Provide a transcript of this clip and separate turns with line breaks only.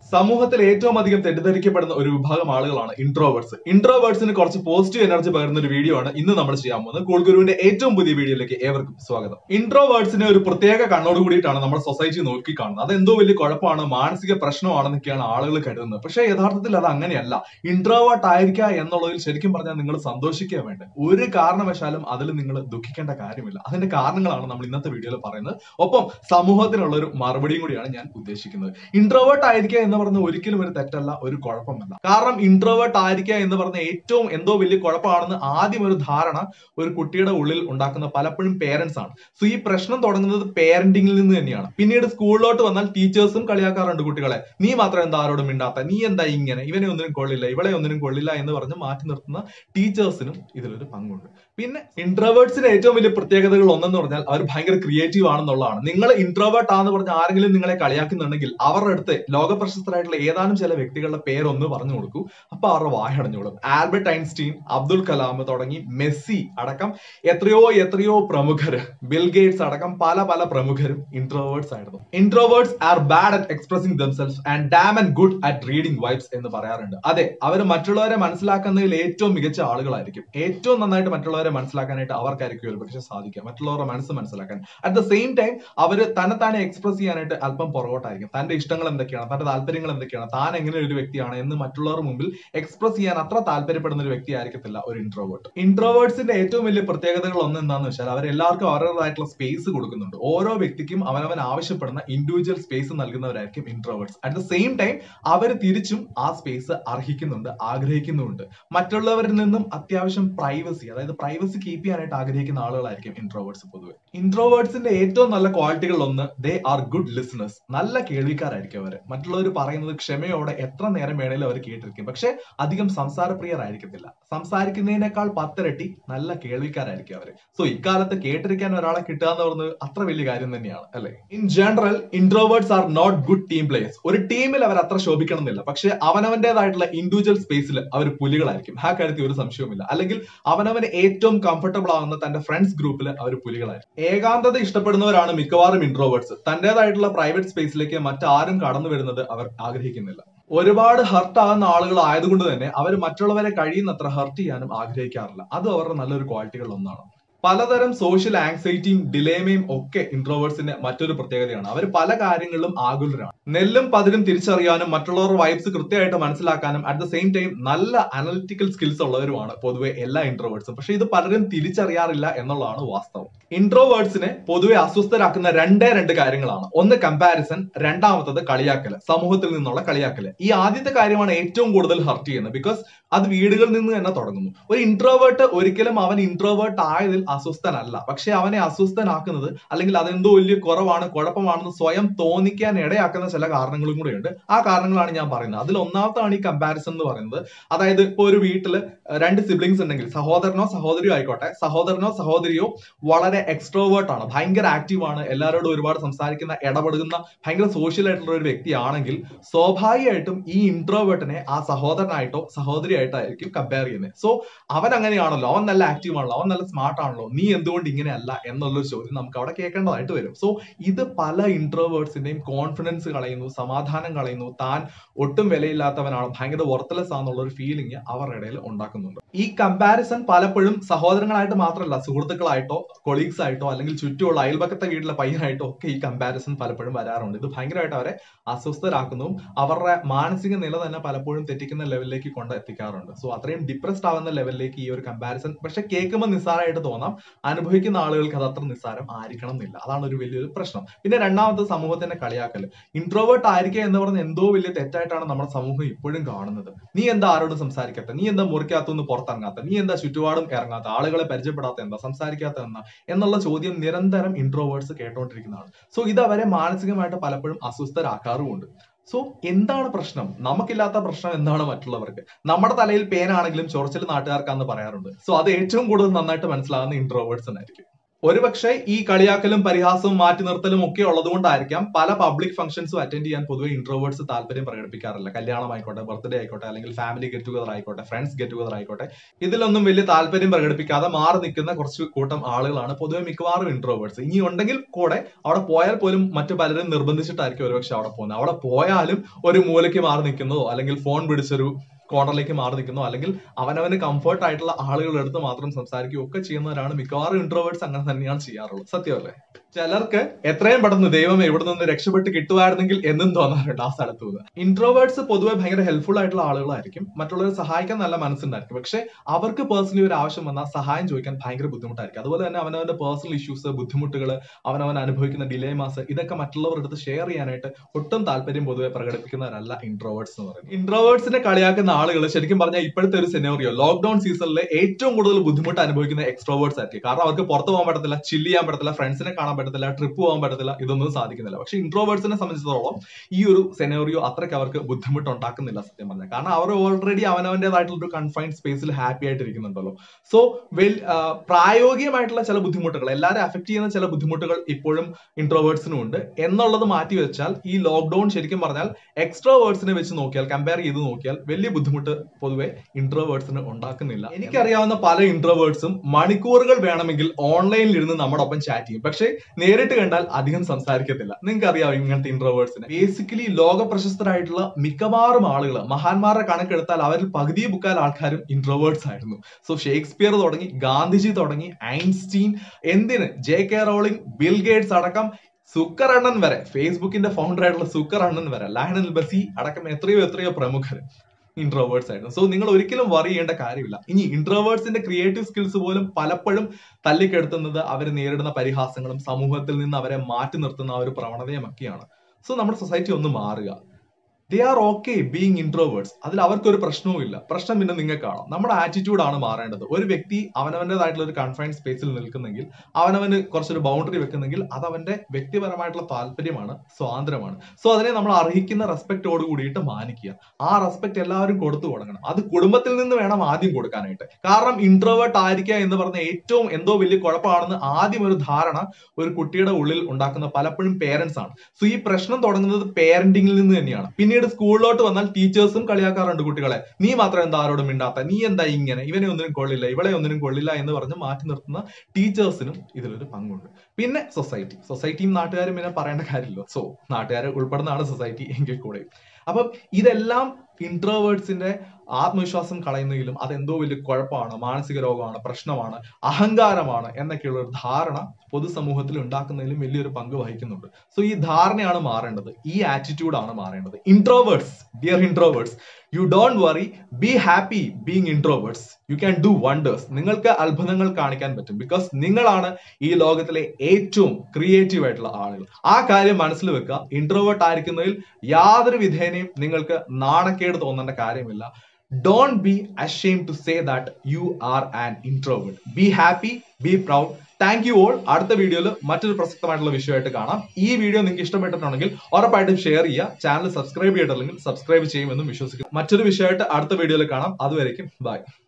സമൂഹത്തിൽ ഏറ്റവും അധികം തെറ്റിദ്ധരിക്കപ്പെടുന്ന ഒരു വിഭാഗം ആളുകളാണ് ഇൻട്രോവേർട്സ് ഇൻട്രോവേർട്സിന് കുറച്ച് പോസിറ്റീവ് എനർജി പകരുന്ന ഒരു വീഡിയോ ആണ് ഇന്ന് നമ്മൾ ചെയ്യാൻ പോകുന്നത് കൂൾ ഗുരുവിന്റെ ഏറ്റവും പുതിയ വീഡിയോയിലേക്ക് ഏവർക്കും സ്വാഗതം ഇൻട്രോവേർട്സിനെ ഒരു പ്രത്യേക കണ്ണോട് കൂടിയിട്ടാണ് നമ്മുടെ സൊസൈറ്റി നോക്കി കാണുന്നത് അത് എന്തോ വലിയ കുഴപ്പമാണ് മാനസിക പ്രശ്നമാണെന്നൊക്കെയാണ് ആളുകൾ കരുതുന്നത് പക്ഷേ യഥാർത്ഥത്തിൽ അത് അങ്ങനെയല്ല ഇൻട്രോവേർട്ട് ആയിരിക്കുക എന്നുള്ളതിൽ ശരിക്കും പറഞ്ഞാൽ നിങ്ങൾ സന്തോഷിക്കുക വേണ്ടത് ഒരു കാരണവശാലും അതിൽ നിങ്ങൾ ദുഃഖിക്കേണ്ട കാര്യമില്ല അതിന്റെ കാരണങ്ങളാണ് നമ്മൾ ഇന്നത്തെ വീഡിയോയിൽ പറയുന്നത് ഒപ്പം സമൂഹത്തിനുള്ള ഒരു മറുപടിയും കൂടിയാണ് ഞാൻ ഉദ്ദേശിക്കുന്നത് ഇൻട്രോവേർട്ട് ആയിരിക്കുക എന്ന് പറഞ്ഞ ഒരിക്കലും ഒരു തെറ്റല്ല ഒരു കുഴപ്പമല്ല കാരണം ഇൻട്രോവേർട്ട് ആയിരിക്കുക എന്ന് പറഞ്ഞ ഏറ്റവും എന്തോ വലിയ കുഴപ്പമാണെന്ന് ആദ്യം ഒരു ധാരണ ഒരു കുട്ടിയുടെ ഉള്ളിൽ ഉണ്ടാക്കുന്ന പലപ്പോഴും പേരൻസ് ആണ് സോ ഈ പ്രശ്നം തുടങ്ങുന്നത് പേരന്റിംഗിൽ നിന്ന് തന്നെയാണ് പിന്നീട് സ്കൂളിലോട്ട് വന്നാൽ ടീച്ചേഴ്സും കളിയാക്കാറുണ്ട് കുട്ടികളെ നീ മാത്രം എന്താ ആരോടും മിണ്ടാത്ത നീ എന്താ ഇങ്ങനെ ഇവനെ ഒന്നിനും കൊള്ളില്ല ഇവളെ ഒന്നിനും കൊള്ളില്ല എന്ന് പറഞ്ഞ് മാറ്റി നിർത്തുന്ന ടീച്ചേഴ്സിനും ഇതിലൊരു പങ്കുണ്ട് പിന്നെ ഇൻട്രോവേർട്സിന്റെ ഏറ്റവും വലിയ പ്രത്യേകതകൾ ഒന്നെന്ന് പറഞ്ഞാൽ അവർ ഭയങ്കര ക്രിയേറ്റീവ് ആണെന്നുള്ളതാണ് നിങ്ങൾ ഇൻട്രോവേർട്ട് ആണെന്ന് പറഞ്ഞ ആരെങ്കിലും നിങ്ങളെ കളിയാക്കുന്നുണ്ടെങ്കിൽ അവരുടെ അടുത്ത് ലോക പ്രശസ്തരായിട്ടുള്ള ഏതാനും ചില വ്യക്തികളുടെ പേരൊന്ന് പറഞ്ഞു കൊടുക്കൂ അപ്പൊ അവരുടെ വായടഞ്ഞോളും ആൽബർട്ട് ഐൻസ്റ്റീൻ അബ്ദുൽ കലാം തുടങ്ങി മെസ്സി അടക്കം എത്രയോ എത്രയോ പ്രമുഖര് ബിൽ ഗേറ്റ്സ് അടക്കം പല പല പ്രമുഖരും ഇൻട്രോവേർട്സ് ആയിരുന്നു introverts are bad at expressing themselves and damn and good at reading vibes എന്ന് പറയാറുണ്ട് അതെ അവർ മറ്റുള്ളവരെ മനസ്സിലാക്കുന്നതിൽ ഏറ്റവും മികച്ച ആളുകളായിരിക്കും ഏറ്റവും നന്നായിട്ട് മറ്റുള്ളവരെ മനസ്സിലാക്കാനായിട്ട് അവർക്കായിരിക്കും ഒരു പക്ഷേ സാധിക്കുക മറ്റുള്ളവരുടെ മനസ്സ് മനസ്സിലാക്കാൻ അറ്റ് ദ സെയിം ടൈം അവർ തന്നെ താനെ എക്സ്പ്രസ് ചെയ്യാനായിട്ട് അല്പം പുറകോട്ടായിരിക്കും തന്റെ ഇഷ്ടങ്ങൾ എന്തൊക്കെയാണ് തന്റെ താല്പര്യങ്ങൾ എന്തൊക്കെയാണ് താൻ എങ്ങനെ ഒരു വ്യക്തിയാണ് എന്ന് മറ്റുള്ളവരുടെ മുമ്പിൽ എക്സ്പ്രസ് ചെയ്യാൻ അത്ര താല്പര്യപ്പെടുന്ന ഒരു വ്യക്തി ആയിരിക്കത്തില്ല ഒരു ഇൻട്രോവേർട്ട് ഇൻട്രോവേർട്സിന്റെ ഏറ്റവും വലിയ പ്രത്യേകതകൾ ഒന്ന് എന്താണെന്ന് വെച്ചാൽ അവർ എല്ലാവർക്കും അവരുടേതായിട്ടുള്ള സ്പേസ് കൊടുക്കുന്നുണ്ട് ഓരോ വ്യക്തിക്കും അവനവൻ ആവശ്യപ്പെടുന്ന ഇൻഡിവിജ്വൽ സ്പേസ് നൽകുന്നവരായിരിക്കും introverts at the same time അവർ തിരിച്ചും ആ സ്പേസ് അർഹിക്കുന്നുണ്ട് ആഗ്രഹിക്കുന്നുണ്ട് മറ്റുള്ളവരിൽ നിന്നും അത്യാവശ്യം പ്രൈവസി അതായത് പ്രൈവസി കീപ്പ് ചെയ്യാനായിട്ട് ആഗ്രഹിക്കുന്ന ആളുകളായിരിക്കും ഇൻട്രോവേർട്സ് പൊതുവെ ഇൻട്രോവേർട്സിന്റെ ഏറ്റവും നല്ല ക്വാളിറ്റികൾ ഒന്ന് ദേ ആർ ഗുഡ് ലിസണേഴ്സ് നല്ല കേൾവിക്കാരായിരിക്കും അവർ മറ്റുള്ളവർ പറയുന്നത് ക്ഷമയോടെ എത്ര നേരം വേണേലും അവർ കേട്ടിരിക്കും പക്ഷെ അധികം സംസാരപ്രിയരായിരിക്കത്തില്ല സംസാരിക്കുന്നതിനേക്കാൾ പത്തിരട്ടി നല്ല കേൾവിക്കാരായിരിക്കും അവർ സോ ഇക്കാലത്ത് കേട്ടിരിക്കാൻ ഒരാളെ കിട്ടുക എന്ന് പറയുന്നത് അത്ര വലിയ കാര്യം തന്നെയാണ് അല്ലെ in general introverts are not good team players ഒരു ടീമിൽ അവർ അത്ര ശോഭിക്കണം എന്നില്ല പക്ഷെ അവനവന്റേതായിട്ടുള്ള ഇൻഡിവിജ്വൽ സ്പേസിൽ അവർ പുലികളായിരിക്കും ആ കാര്യത്തിൽ ഒരു സംശയവുമില്ല അല്ലെങ്കിൽ അവനവന് ഏറ്റവും കംഫർട്ടബിൾ ആവുന്ന തന്റെ ഫ്രണ്ട്സ് ഗ്രൂപ്പിൽ അവർ പുലികളായിരിക്കും ഏകാന്തത ഇഷ്ടപ്പെടുന്നവരാണ് മിക്കവാറും ഇൻട്രോവേർട്സ് തന്റേതായിട്ടുള്ള പ്രൈവറ്റ് സ്പേസിലേക്ക് മറ്റാരും കടന്നു വരുന്നത് അവർ ആഗ്രഹിക്കുന്നില്ല ഒരുപാട് ഹർട്ട് ആകുന്ന ആളുകൾ ആയതുകൊണ്ട് തന്നെ അവർ മറ്റുള്ളവരെ കഴിയുന്നത്ര ഹർട്ട് ചെയ്യാനും ആഗ്രഹിക്കാറില്ല അത് അവരുടെ നല്ലൊരു ക്വാളിറ്റികളിൽ ഒന്നാണ് പലതരം സോഷ്യൽ ആങ്സൈറ്റിയും ഡിലേമയും ഒക്കെ ഇൻട്രോവേർട്സിന്റെ മറ്റൊരു പ്രത്യേകതയാണ് അവർ പല കാര്യങ്ങളിലും ആകുലരാണ് നെല്ലും പതിരും തിരിച്ചറിയാനും മറ്റുള്ളവരുടെ വൈബ്സ് കൃത്യമായിട്ട് മനസ്സിലാക്കാനും അറ്റ് ദ സെയിം ടൈം നല്ല അനലിറ്റിക്കൽ സ്കിൽസ് ഉള്ളവരുമാണ് പൊതുവെ എല്ലാ ഇൻട്രോവേർട്സും പക്ഷെ ഇത് പലരും തിരിച്ചറിയാറില്ല എന്നുള്ളതാണ് വാസ്തവം ഇൻട്രോവേർട്സിനെ പൊതുവെ അസ്വസ്ഥരാക്കുന്ന രണ്ടേ രണ്ട് കാര്യങ്ങളാണ് ഒന്ന് കമ്പാരിസൺ രണ്ടാമത്തത് കളിയാക്കല് സമൂഹത്തിൽ നിന്നുള്ള കളിയാക്കല് ഈ ആദ്യത്തെ കാര്യമാണ് ഏറ്റവും കൂടുതൽ ഹർട്ട് ചെയ്യുന്നത് ബിക്കോസ് അത് വീടുകളിൽ നിന്ന് തന്നെ തുടങ്ങുന്നു ഒരു ഇൻട്രോവേർട്ട് ഒരിക്കലും അവൻ ഇൻട്രോവേർട്ട് ആയതിൽ അസ്വസ്ഥനല്ല പക്ഷെ അവനെ അസ്വസ്ഥനാക്കുന്നത് അല്ലെങ്കിൽ അതെന്തോ വലിയ കുറവാണ് കുഴപ്പമാണെന്ന് സ്വയം തോന്നിക്കാൻ ഇടയാക്കുന്ന ചില കാരണങ്ങളും കൂടെയുണ്ട് ആ കാരണങ്ങളാണ് ഞാൻ പറയുന്നത് അതിൽ ഒന്നാമത്താണ് ഈ കമ്പാരിസൺ എന്ന് പറയുന്നത് അതായത് ഇപ്പൊ ഒരു വീട്ടില് രണ്ട് സിബ്ലിങ്സ് ഉണ്ടെങ്കിൽ സഹോദരനോ സഹോദരിയോ ആയിക്കോട്ടെ സഹോദരനോ സഹോദരിയോ വളരെ എക്സ്ട്രോവേർട്ട് ആണ് ഭയങ്കര ആക്റ്റീവ് ആണ് എല്ലാവരോടും ഒരുപാട് സംസാരിക്കുന്ന ഇടപെടുന്ന ഭയങ്കര സോഷ്യൽ ആയിട്ടുള്ള ഒരു വ്യക്തിയാണെങ്കിൽ സ്വാഭാവികമായിട്ടും ഈ ഇൻട്രോവേർട്ടിനെ ആ സഹോദരനായിട്ടോ സഹോദരിയായിട്ടോ ആയിരിക്കും കമ്പയർ ചെയ്യുന്നത് സോ അവൻ അങ്ങനെയാണല്ലോ അവൻ നല്ല ആക്റ്റീവ് ആണല്ലോ അവൻ നല്ല സ്മാർട്ട് ആണല്ലോ നീ എന്തുകൊണ്ട് ഇങ്ങനെയല്ല എന്നുള്ളൊരു ചോദ്യം നമുക്ക് അവിടെ കേൾക്കേണ്ടതായിട്ട് വരും സോ ഇത് പല ഇൻട്രോവേർട്സിന്റെയും കോൺഫിഡൻസ് കളയുന്നു സമാധാനം കളയുന്നു താൻ ഒട്ടും വിലയില്ലാത്തവനാണ് ഭയങ്കര വർത്തലെസ് ആണെന്നുള്ള ഒരു ഫീലിംഗ് അവരുടെ ഇടയിൽ ഉണ്ടാക്കുന്നുണ്ട് ഈ കമ്പാരിസൺ പലപ്പോഴും സഹോദരങ്ങളായിട്ട് മാത്രമല്ല സുഹൃത്തുക്കളായിട്ടോ കൊളീഗ്സ് ആയിട്ടോ അല്ലെങ്കിൽ ചുറ്റുമുള്ള അയൽപക്കത്തെ വീട്ടിലെ പയ്യനായിട്ടോ ഒക്കെ ഈ കമ്പാരിസൺ പലപ്പോഴും വരാറുണ്ട് ഇത് ഭയങ്കരമായിട്ട് അവരെ അസ്വസ്ഥരാക്കുന്നതും അവരുടെ മാനസിക നില തന്നെ പലപ്പോഴും തെറ്റിക്കുന്ന ലെവലിലേക്ക് കൊണ്ട് എത്തിക്കാറുണ്ട് സോ അത്രയും ഡിപ്രസ്ഡ് ആവുന്ന ലെവലിലേക്ക് ഈ ഒരു കമ്പാരിസൺ പക്ഷെ കേൾക്കുമ്പോൾ നിസ്സാരമായിട്ട് തോന്നാം അനുഭവിക്കുന്ന ആളുകൾക്ക് അത് അത്ര നിസ്സാരം ആയിരിക്കണം എന്നില്ല അതാണ് ഒരു വലിയൊരു പ്രശ്നം പിന്നെ രണ്ടാമത്തെ സമൂഹത്തിന്റെ കളിയാക്കല് ഇൻട്രോവേർട്ട് ആയിരിക്കുക എന്ന് പറഞ്ഞ എന്തോ വലിയ തെറ്റായിട്ടാണ് നമ്മുടെ സമൂഹം ഇപ്പോഴും കാണുന്നത് നീ എന്താ ആരോടും സംസാരിക്കാത്ത നീ എന്താ മുറിക്കകത്തുനിന്ന് പുറത്തിറങ്ങാത്ത നീ എന്താ ചുറ്റുപാടും ഇറങ്ങാത്ത ആളുകളെ പരിചയപ്പെടാത്ത എന്താ സംസാരിക്കാത്ത എന്താ എന്നുള്ള ചോദ്യം നിരന്തരം ഇൻട്രോവേർട്സ് കേട്ടോണ്ടിരിക്കുന്നതാണ് സോ ഇത് അവരെ മാനസികമായിട്ട് പലപ്പോഴും അസ്വസ്ഥരാക്കാറുമുണ്ട് സോ എന്താണ് പ്രശ്നം നമുക്കില്ലാത്ത പ്രശ്നം എന്താണ് മറ്റുള്ളവർക്ക് നമ്മുടെ തലയിൽ പേനാണെങ്കിലും ചൊറച്ചിൽ നാട്ടുകാർക്കാന്ന് പറയാറുണ്ട് സോ അത് ഏറ്റവും കൂടുതൽ നന്നായിട്ട് മനസ്സിലാകുന്ന ഇൻട്രോവേർട്സ് ആയിരിക്കും ഒരുപക്ഷെ ഈ കളിയാക്കലും പരിഹാസവും മാറ്റി നിർത്തലും ഒക്കെ ഉള്ളതുകൊണ്ടായിരിക്കാം പല പബ്ലിക് ഫംഗ്ഷൻസും അറ്റൻഡ് ചെയ്യാൻ പൊതുവെ ഇൻട്രോവേർട്സ് താല്പര്യം പ്രകടിപ്പിക്കാറില്ല കല്യാണം ആയിക്കോട്ടെ ബർത്ത്ഡേ ആയിക്കോട്ടെ അല്ലെങ്കിൽ ഫാമിലി ഗെറ്റ് ടുഗദർ ആയിക്കോട്ടെ ഫ്രണ്ട്സ് ഗെറ്റ് ടുഗദർ ആയിക്കോട്ടെ ഇതിലൊന്നും വലിയ താല്പര്യം പ്രകടിപ്പിക്കാതെ മാറി നിൽക്കുന്ന കുറച്ച് കൂട്ടം ആളുകളാണ് പൊതുവെ മിക്കവാറും ഇൻട്രോവേർട്സ് ഇനി ഉണ്ടെങ്കിൽ കൂടെ അവിടെ പോയാൽ പോലും മറ്റു പലരും നിർബന്ധിച്ചിട്ടായിരിക്കും ഒരുപക്ഷെ അവിടെ പോകുന്നത് അവിടെ പോയാലും ഒരു മൂലയ്ക്ക് മാറി നിൽക്കുന്നതോ അല്ലെങ്കിൽ ഫോൺ പിടിച്ചൊരു കോർണറിലേക്ക് മാറി നിൽക്കുന്നോ അല്ലെങ്കിൽ അവനവന് കംഫർട്ട് ആയിട്ടുള്ള ആളുകളുടെ അടുത്ത് മാത്രം സംസാരിക്കുകയോ ഒക്കെ ചെയ്യുന്നവരാണ് മിക്കവാറും ഇൻട്രോവേർട്സ് അങ്ങനെ തന്നെയാണ് ചെയ്യാറുള്ളത് സത്യമല്ലേ ചിലർക്ക് എത്രയും പെട്ടെന്ന് ദൈവം എവിടെ നിന്ന് രക്ഷപ്പെട്ട് കിട്ടുമായിരുന്നെങ്കിൽ എന്നും തോന്നാറുണ്ട് ആ സ്ഥലത്ത് നിന്ന് ഇൻട്രോവേർട്സ് പൊതുവെ ഭയങ്കര ഹെൽപ്ഫുൾ ആയിട്ടുള്ള ആളുകളായിരിക്കും മറ്റുള്ളവരെ സഹായിക്കാൻ നല്ല മനസ്സുണ്ടായിരിക്കും പക്ഷെ അവർക്ക് പേഴ്സണലി ഒരു ആവശ്യം വന്നാൽ സഹായം ചോദിക്കാൻ ഭയങ്കര ബുദ്ധിമുട്ടായിരിക്കും അതുപോലെ തന്നെ അവനവന്റെ പേഴ്സണൽ ഇഷ്യൂസ് ബുദ്ധിമുട്ടുകൾ അവനവൻ അനുഭവിക്കുന്ന ഡിലേമാസ് ഇതൊക്കെ മറ്റുള്ളവരുടെ അടുത്ത് ഷെയർ ചെയ്യാനായിട്ട് ഒട്ടും താല്പര്യം പൊതുവെ പ്രകടിപ്പിക്കുന്നവരല്ല ഇൻട്രോവേർട്സ് എന്ന് പറയുന്നത് ഇൻട്രോവേർട്സിനെ കളിയാക്കുന്ന ആളുകൾ ശരിക്കും പറഞ്ഞാൽ ഇപ്പോഴത്തെ ഒരു സെനോറിയോ ലോക്ക്ഡൌൺ സീസണിലെ ഏറ്റവും കൂടുതൽ ബുദ്ധിമുട്ട് അനുഭവിക്കുന്ന എക്സ്ട്രോവേർട്സ് ആയിരിക്കും കാരണം അവർക്ക് പുറത്ത് പോകാൻ പറ്റത്തില്ല ചില്ല് ചെയ്യാൻ പറ്റത്തില്ല ഫ്രണ്ട്സിനെ കാണാൻ പറ്റത്തില്ല ട്രിപ്പ് പോകാൻ പറ്റത്തില്ല ഇതൊന്നും സാധിക്കുന്നില്ല പക്ഷെ ഇൻട്രോവേർട്സിനെ സംബന്ധിച്ചിടത്തോളം ഈ ഒരു സെനോറിയോ അത്രയ്ക്ക് അവർക്ക് ബുദ്ധിമുട്ട് ഉണ്ടാക്കുന്നില്ല സത്യം പറഞ്ഞാൽ കാരണം അവർ ഓൾറെഡി അവനവന്റേതായിട്ടുള്ള ഒരു കൺഫൈൻഡ് സ്പേസിൽ ഹാപ്പി ആയിട്ടിരിക്കുന്നുണ്ടല്ലോ സോ വെൽ പ്രായോഗികമായിട്ടുള്ള ചില ബുദ്ധിമുട്ടുകൾ എല്ലാവരും അഫക്ട് ചെയ്യുന്ന ചില ബുദ്ധിമുട്ടുകൾ ഇപ്പോഴും ഇൻട്രോവേർട്സിനും ഉണ്ട് എന്നുള്ളത് മാറ്റി വെച്ചാൽ ഈ ലോക്ക്ഡൌൺ ശരിക്കും പറഞ്ഞാൽ എക്സ്ട്രോവേർട്സിനെ വെച്ച് നോക്കിയാൽ കമ്പയർ ചെയ്ത് നോക്കിയാൽ വലിയ ബുദ്ധിമുട്ട് പൊതുവെ ഇൻട്രോവേർട്സിന് ഉണ്ടാക്കുന്നില്ല എനിക്കറിയാവുന്ന പല ഇൻട്രോവേർട്സും മണിക്കൂറുകൾ വേണമെങ്കിൽ ഓൺലൈനിൽ ഇരുന്ന് നമ്മുടെ ഒപ്പം ചാറ്റ് ചെയ്യും പക്ഷേ നേരിട്ട് കണ്ടാൽ അധികം സംസാരിക്കത്തില്ല നിങ്ങൾക്ക് അറിയാം ഇങ്ങനത്തെ ഇൻട്രോവേർട്സിനെ ബേസിക്കലി ലോക പ്രശസ്തരായിട്ടുള്ള മിക്കവാറും ആളുകൾ മഹാന്മാരുടെ കണക്കെടുത്താൽ അവരിൽ പകുതി മുക്കാൽ ആൾക്കാരും ഇൻട്രോവേർട്സ് ആയിരുന്നു സോ ഷേക്സ്പിയർ തുടങ്ങി ഗാന്ധിജി തുടങ്ങി ഐൻസ്റ്റീൻ എന്തിന് J K Rowling Bill Gates അടക്കം സുക്കർ അണ്ണൻ വരെ ഫേസ്ബുക്കിന്റെ ഫൗണ്ടർ ആയിട്ടുള്ള സുക്കർ അണ്ണൻ വരെ ലയണൽ ബസി അടക്കം എത്രയോ എത്രയോ പ്രമുഖർ ഇൻട്രോവേർട്സ് ആയിരുന്നു സോ നിങ്ങൾ ഒരിക്കലും വറി ചെയ്യേണ്ട കാര്യമില്ല ഇനി ഇൻട്രോവേർട്സിന്റെ ക്രിയേറ്റീവ് സ്കിൽസ് പോലും പലപ്പോഴും തല്ലിക്കെടുത്തുന്നത് അവർ നേരിടുന്ന പരിഹാസങ്ങളും സമൂഹത്തിൽ നിന്ന് അവരെ മാറ്റി നിർത്തുന്ന ആ ഒരു പ്രവണതയുമൊക്കെയാണ് സോ നമ്മുടെ സൊസൈറ്റി ഒന്ന് മാറുക they are okay being introverts അതിൽ അവർക്കൊരു പ്രശ്നവും ഇല്ല പ്രശ്നം പിന്നെ നിങ്ങൾക്കാണോ നമ്മുടെ ആറ്റിറ്റ്യൂഡ് ആണ് മാറേണ്ടത് ഒരു വ്യക്തി അവനവൻ്റെതായിട്ടുള്ള ഒരു കൺഫൈൻഡ് സ്പേസിൽ നിൽക്കുന്നെങ്കിൽ അവനവന് കുറച്ചൊരു ബൗണ്ടറി വെക്കുന്നെങ്കിൽ അത് അവന്റെ വ്യക്തിപരമായിട്ടുള്ള താല്പര്യമാണ് സ്വാതന്ത്ര്യമാണ് സോ അതിനെ നമ്മൾ അർഹിക്കുന്ന റെസ്പെക്റ്റോട് കൂടിയിട്ട് മാനിക്കുക ആ റെസ്പെക്ട് എല്ലാവരും കൊടുത്തു തുടങ്ങണം അത് കുടുംബത്തിൽ നിന്ന് വേണം ആദ്യം കൊടുക്കാനായിട്ട് കാരണം ഇൻട്രോവേർട്ട് ആയിരിക്കുക എന്ന് പറഞ്ഞ ഏറ്റവും എന്തോ വലിയ കുഴപ്പമാണെന്ന് ആദ്യം ഒരു ധാരണ ഒരു കുട്ടിയുടെ ഉള്ളിൽ ഉണ്ടാക്കുന്ന പലപ്പോഴും പേരൻസ് ആണ് സോ ഈ പ്രശ്നം തുടങ്ങുന്നത് പേരന്റിംഗിൽ നിന്ന് തന്നെയാണ് പിന്നീട് സ്കൂളിലോട്ട് വന്നാൽ ടീച്ചേഴ്സും കളിയാക്കാറുണ്ട് കുട്ടികളെ നീ മാത്രം എന്താ ആരോടും മിണ്ടാത്ത നീ എന്താ ഇങ്ങനെ ഇവനെ ഒന്നിനും കൊള്ളില്ല ഇവളെ ഒന്നിനും കൊള്ളില്ല എന്ന് പറഞ്ഞ് മാറ്റി നിർത്തുന്ന ടീച്ചേഴ്സിനും ഇതിലൊരു പങ്കുണ്ട് പിന്നെ സൊസൈറ്റി സൊസൈറ്റിയും നാട്ടുകാരും പിന്നെ പറയേണ്ട കാര്യമില്ല സോ നാട്ടുകാരെ ഉൾപ്പെടുന്നതാണ് സൊസൈറ്റി എങ്കിൽ കൂടെ അപ്പം ഇതെല്ലാം ഇൻട്രോവേർട്സിന്റെ ആത്മവിശ്വാസം കളയുന്നതിലും അതെന്തോ വലിയ കുഴപ്പമാണ് മാനസിക രോഗമാണ് പ്രശ്നമാണ് അഹങ്കാരമാണ് എന്നൊക്കെയുള്ള ഒരു ധാരണ പൊതുസമൂഹത്തിൽ ഉണ്ടാക്കുന്നതിലും വലിയൊരു പങ്ക് വഹിക്കുന്നുണ്ട് സോ ഈ ധാരണയാണ് മാറേണ്ടത് ഈ ആറ്റിറ്റ്യൂഡാണ് മാറേണ്ടത് introverts dear introverts you don't worry be happy being introverts you can do wonders നിങ്ങൾക്ക് അത്ഭുതങ്ങൾ കാണിക്കാൻ പറ്റും ബിക്കോസ് നിങ്ങളാണ് ഈ ലോകത്തിലെ ഏറ്റവും ക്രിയേറ്റീവ് ആയിട്ടുള്ള ആളുകൾ ആ കാര്യം മനസ്സിൽ വെക്കുക ഇൻട്രോവേർട്ട് ആയിരിക്കുന്നതിൽ യാതൊരു വിധേനയും നിങ്ങൾക്ക് നാണക്കേട് തോന്നേണ്ട കാര്യമില്ല don't be ashamed to say that you are an introvert be happy be proud thank you all അടുത്ത വീഡിയോയിൽ മറ്റൊരു പ്രസക്തമായിട്ടുള്ള വിഷയമായിട്ട് കാണാം ഈ വീഡിയോ നിങ്ങൾക്ക് ഇഷ്ടപ്പെട്ടിട്ടുണ്ടെങ്കിൽ ഉറപ്പായിട്ടും ഷെയർ ചെയ്യുക ചാനൽ സബ്സ്ക്രൈബ് ചെയ്തിട്ടില്ലെങ്കിൽ സബ്സ്ക്രൈബ് ചെയ്യുമെന്നും വിശ്വസിക്കുന്നു മറ്റൊരു വിഷയമായിട്ട് അടുത്ത വീഡിയോയിൽ കാണാം അതുവരേക്കും ബൈ